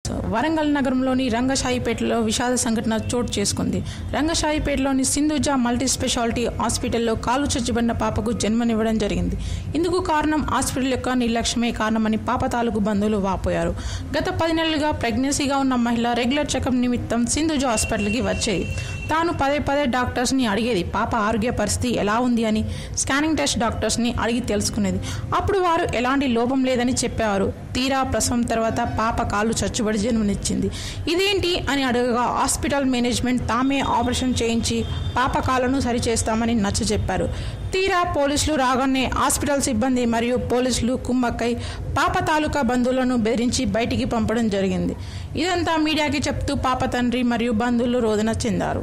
వరంగల్ నగరంలోని రంగశాయిపేటలో విషాద సంఘటన చోటు చేసుకుంది రంగశాయిపేటలోని సింధుజా మల్టీ స్పెషాలిటీ హాస్పిటల్లో కాలు చచ్చిబడిన పాపకు జన్మనివ్వడం జరిగింది ఇందుకు కారణం హాస్పిటల్ యొక్క నిర్లక్ష్యమే కారణమని పాప తాలూకు బంధువులు వాపోయారు గత పది నెలలుగా ప్రెగ్నెన్సీగా ఉన్న మహిళ రెగ్యులర్ చెకప్ నిమిత్తం సింధుజా హాస్పిటల్కి వచ్చేది తాను పదే పదే డాక్టర్స్ని అడిగేది పాప ఆరోగ్య పరిస్థితి ఎలా ఉంది అని స్కానింగ్ టెస్ట్ డాక్టర్స్ని అడిగి తెలుసుకునేది అప్పుడు వారు ఎలాంటి లోపం లేదని చెప్పేవారు తీరా ప్రసవం తర్వాత పాప కాళ్ళు చచ్చుబడి జన్మనిచ్చింది ఇదేంటి అని అడగగా హాస్పిటల్ మేనేజ్మెంట్ తామే ఆపరేషన్ చేయించి పాప కాళ్ళను సరిచేస్తామని నచ్చ చెప్పారు తీరా పోలీసులు రాగానే హాస్పిటల్ సిబ్బంది మరియు పోలీసులు కుమ్మక్కై పాప తాలూకా బంధువులను బెదిరించి బయటికి పంపడం జరిగింది ఇదంతా మీడియాకి చెప్తూ పాప తండ్రి మరియు బంధువులు రోదన చెందారు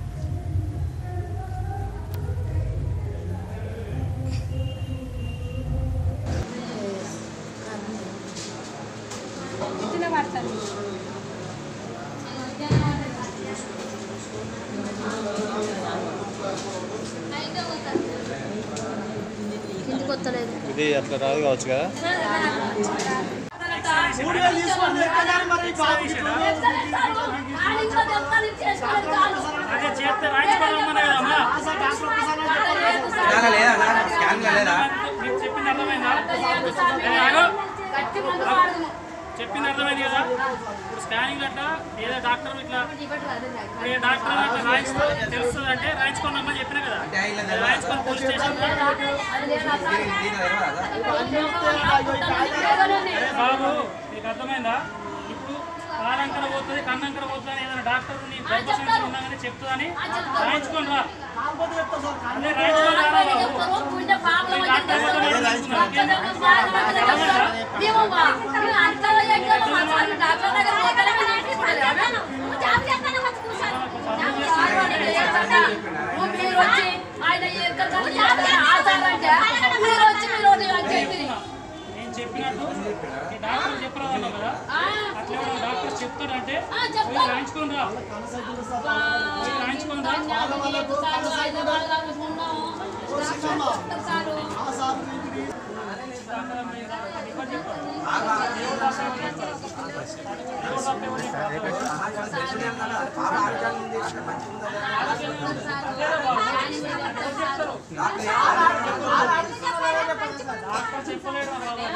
ఇంటికి వస్తలేదు ఇది అట్లా రాదు కావచ్చు కదా అదే చేస్తే రాయించుకోవాలమ్మనే కదమ్మా స్కాన్ లేదా స్కాన్ లేదా మీకు చెప్పింది అర్థమైందా ఏ, ఆగు. చెప్పింది అర్థమైంది కదా ఇప్పుడు స్కానింగ్ అట్లా ఏదో డాక్టర్ ఇట్లా ఇప్పుడు ఏ డాక్టర్ ఇట్లా రాయించుకో తెలుస్తుంది అంటే రాయించుకోనమ్మని చెప్పిన కదా రాయించుకొని పోలీస్ స్టేషన్ అరే బాబు నీకు అర్థమైందా ఇప్పుడు కాలంకర పోతుంది కన్నంకర పోతుంది అని ఏదైనా డాక్టర్ నీ గర్భసంచి ఉన్నామని చెప్తుందని రాయించుకొని రా అదే రాయించుకొని రారా బాబు నేను చెప్పినట్టు ఈ డాక్టర్ చెప్పరా అన్నావు కదా అట్లా ఎవరైనా డాక్టర్ చెప్తాడంటే పోయి రాయించుకొని రా పోయి రాయించుకొని రా డాక్టర్ చెప్పలేడు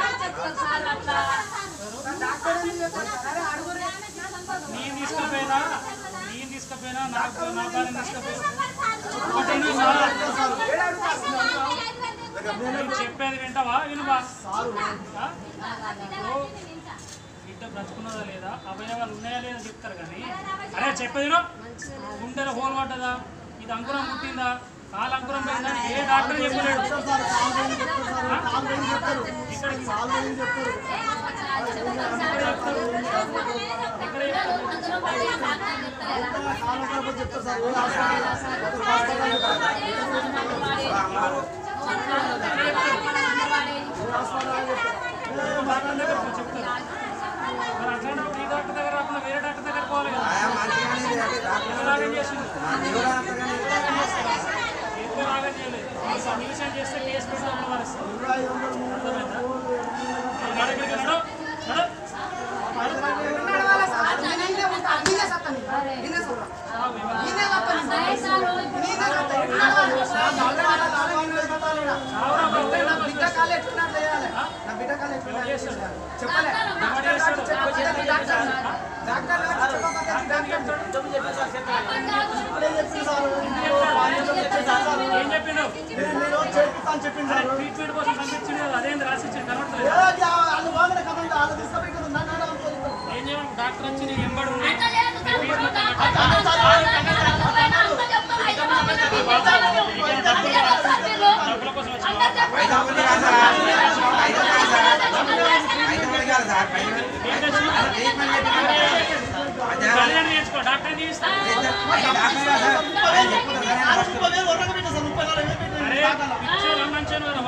నేను తీసుకుపోయినా నేను తీసుకుపోయినా నాకు నా భార్య తీసుకుపోయినా ఒకటే నీ సార్. నేను చెప్పేది వింటావా వినువా ఆ? ఇప్పుడు బిడ్డ బ్రతుకున్నదా లేదా అవయవాలు ఉన్నాయా లేదా చెప్తారు కానీ అరే చెప్పేది విను. గుండెలో హోల్ పడ్డదా ఇది అంకురం పుట్టిందా కాలు అంకురం పోయిందా అని ఏ డాక్టర్ చెప్పలేడు ఇక్కడికి ఇక్కడ డాక్టర్ దగ్గర చెప్తారు మరి అట్లాంటి ఈ డాక్టర్ దగ్గర రాకుండా వేరే డాక్టర్ దగ్గర పోవాలి కదా ఎవరాగం చేసింది ఎక్కువ రాగం చేయలేదు సబ్మిషన్ చేస్తే కేసు పెట్టి అమలు మారుస్తారు అర్థమైందా నేను అడగడికి నడు నడు ఏం చెప్పినావు ట్రీట్మెంట్ కోసం పంపించింది కదా అదేంది రాసిచ్చింది కనబడతలేదు ఏం చేయమని డాక్టర్ వచ్చి నీ ఎంబడి ఉండి డబ్బుల కోసం వచ్చిన కళ్యాణ్ నేర్చుకో డాక్టర్ నేర్చుకో అరే పిచ్చోళ్ళు అన్నంచాను కదా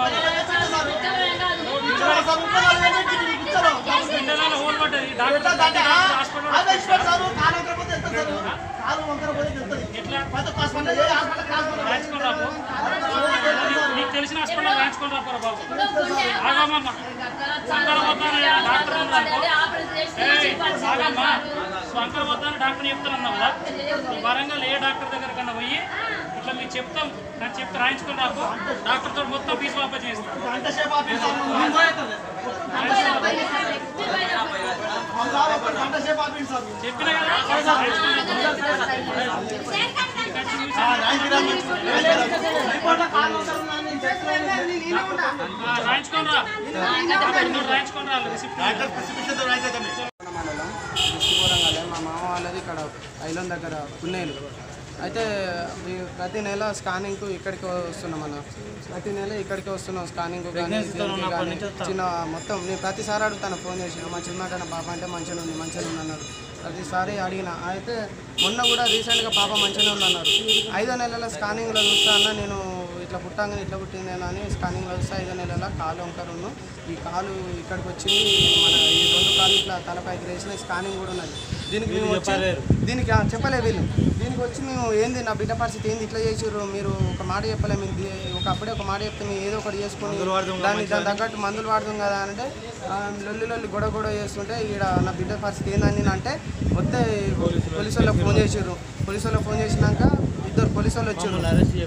బాబు బిడ్డలలో హోల్ పడ్డది డాక్టర్ హాస్పిటల్ కాలు వంకర పోతే తెలుస్తుంది. ఎట్లా ప్రతి ఒక్క హాస్పిటల్ ఏ హాస్పిటల్ హాస్పిటల్ రాయించుకొని రాపో నీకు- నీకు తెలిసిన హాస్పిటల్ రాయించుకొని రాపోరా బాబు ఆగమ్మా శంకర పోతాను డాక్టర్ ఉన్నాను ఆగమ్మా శంకర పోతాను డాక్టర్ చెప్తానన్నావు కదా ఈ వరంగల్ ఏ డాక్టర్ దగ్గర కన్నా పోయి ఇట్లా మీకు చెప్తాం నాకు చెప్తే రాయించుకొని రాపో డాక్టర్ తోటి మొత్తం ఫీజు వాపస్ చేస్తాను గంట సేపు ఆపిస్తాను. వాళ్ళు ఒక గంట సేపు ఆపిస్తాను. చెప్పిన కదా రాయించుకొని ఆ, రాయికి రా మంచిది. రిపోర్ట్లో కాలు వంకర ఉందని నేను చెప్తున్నాను. రా. రాయించుకొని రా డాక్టర్ రాయించుకొని రా రిసిప్ట్ డాక్టర్ ప్రిస్క్రిప్షన్తో రాయిచేద్దామే. మండలం డిస్ట్రిక్ట్ వరంగల్ మా మామ వాళ్ళది ఇక్కడ ఐలం దగ్గర పున్నేలు అయితే ఈ ప్రతి నెల స్కానింగ్కు ఇక్కడికి వస్తున్నాం అన్న ప్రతి నెల ఇక్కడికి వస్తున్నాం స్కానింగ్ కానీ దేనికి కానీ చిన్న మొత్తం నేను ప్రతిసారి అడుగుతాను ఫోన్ చేసిన మా చిన్నమాట పాప అంటే మంచిగా ఉంది మంచిగా ఉంది అన్నారు ప్రతిసారి అడిగిన అయితే మొన్న కూడా రీసెంట్గా పాప మంచిగానే ఉంది అన్నారు ఐదో నెలల స్కానింగ్లో చూస్తా అన్న నేను ఇట్లా పుట్టంగానే ఇట్లా పుట్టింది అని స్కానింగ్లో చూస్తే ఐదో నెలల కాలు వంకరును ఈ కాలు ఇక్కడికి వచ్చింది మన ఈ రెండు కాలు ఇట్లా తలపైకి వేసిన స్కానింగ్ కూడా ఉన్నది దీనికి మేము వచ్చి దీనికి ఆ, చెప్పలే వీళ్ళు దీనికి వచ్చి మేము ఏంది నా బిడ్డ పరిస్థితి ఏంది ఇట్లా చేసిర్రు మీరు ఒక మాట చెప్పలే మీరు దీ- ఒక అప్పుడే ఒక మాట చెప్తే మేము ఏదో ఒకటి చేసుకుని దాన్ని దాని తగ్గట్టు మందులు వాడదాం కదా అంటే ఆ, లొల్లి లొల్లి గొడవ గొడవ చేస్తుంటే ఈడ నా బిడ్డ పరిస్థితి ఏందని నేను అంటే వస్తే పోలీసు వాళ్ళకి ఫోన్ చేసిర్రు పోలీసు వాళ్ళకి ఫోన్ చేసినాక ఇద్దరు పోలీసు వాళ్ళు వచ్చారు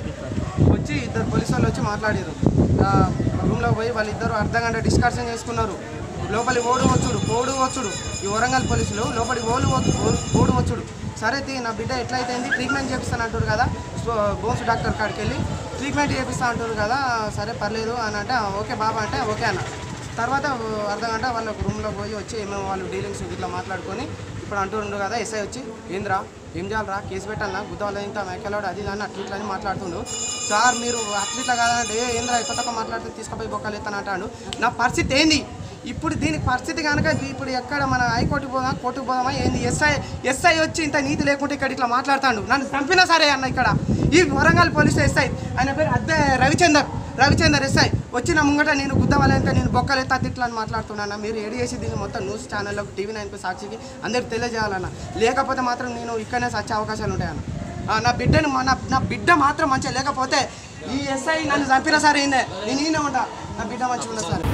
వచ్చి ఇద్దరు పోలీసు వాళ్ళు వచ్చి మాట్లాడారు రూమ్లో పోయి వాళ్ళిద్దరు అర్ధ గంట డిస్కషన్ చేసుకున్నారు లోపలి ఓడు వచ్చుడు పోడు వచ్చుడు ఈ వరంగల్ పోలీసులు లోపలి ఓలు వచ్చు- ఓ- ఓడు వచ్చుడు సరే తీ నా బిడ్డ ఎట్లయితే ట్రీట్మెంట్ చేపిస్తాను అంటారు కదా సో బోన్స్ డాక్టర్ కాడికి వెళ్ళి ట్రీట్మెంట్ చేపిస్తా అంటారు కదా సరే పర్లేదు అని అంటే "ఆ, ఓకే బాబా అంటే ఓకే అన్న తర్వాత అర్ధ గంట వాళ్ళ రూమ్లో పోయి వచ్చి ఏమేమో వాళ్ళు డీలింగ్స్ ఇట్లా మాట్లాడుకొని ఇప్పుడు అంటుండ్రు కదా ఎస్ఐ వచ్చి ఏంద్రా ఏం చేయాలరా కేసు పెట్టాలన్నా గుద్దవాళ్ళు ఇంత మేకలాడు అది అని అట్లా ఇట్లా అని మాట్లాడుతుండు సార్ మీరు అట్లా ఇట్లా కాదంటే "ఏ, ఏంద్రా కొత్తగా మాట్లాడితే తీసుకుపోయి బొక్కలు ఎత్తాను అంటాడు నా పరిస్థితి ఏంది ఇప్పుడు దీనికి పరిస్థితి కనుక ఇప్పుడు ఎక్కడ మన హైకోర్టుకు పోదాం కోర్టుకు పోదామా ఏంది ఎస్ఐ ఎస్ఐ వచ్చి ఇంత నీతి లేకుంటే ఇక్కడ ఇట్లా మాట్లాడతాడు నన్ను చంపినా సరే అన్న ఇక్కడ ఈ వరంగల్ పోలీస్ ఎస్ఐ ఆయన పేరు అద్దె రవిచందర్ రవిచందర్ ఎస్ఐ వచ్చిన ముంగట నేను గుద్దవాలంటే నేను బొక్కలు ఎత్తా తిట్లా అని మాట్లాడుతున్నాను మీరు ఏడు చేసి దీన్ని మొత్తం న్యూస్ ఛానల్లో టీవీ నైన్కి సాక్షికి అందరికి తెలియజేయాలన్న లేకపోతే మాత్రం నేను ఇక్కడనే సచ్చే అవకాశాలు ఉంటాయన్న ఆ, నా బిడ్డను మా- నా నా బిడ్డ మాత్రం మంచిగా లేకపోతే ఈ ఎస్ఐ నన్ను చంపినా సరే ఈయనే నేను ఈయన ఉంటా నా బిడ్డ మంచిగా ఉన్నా సరే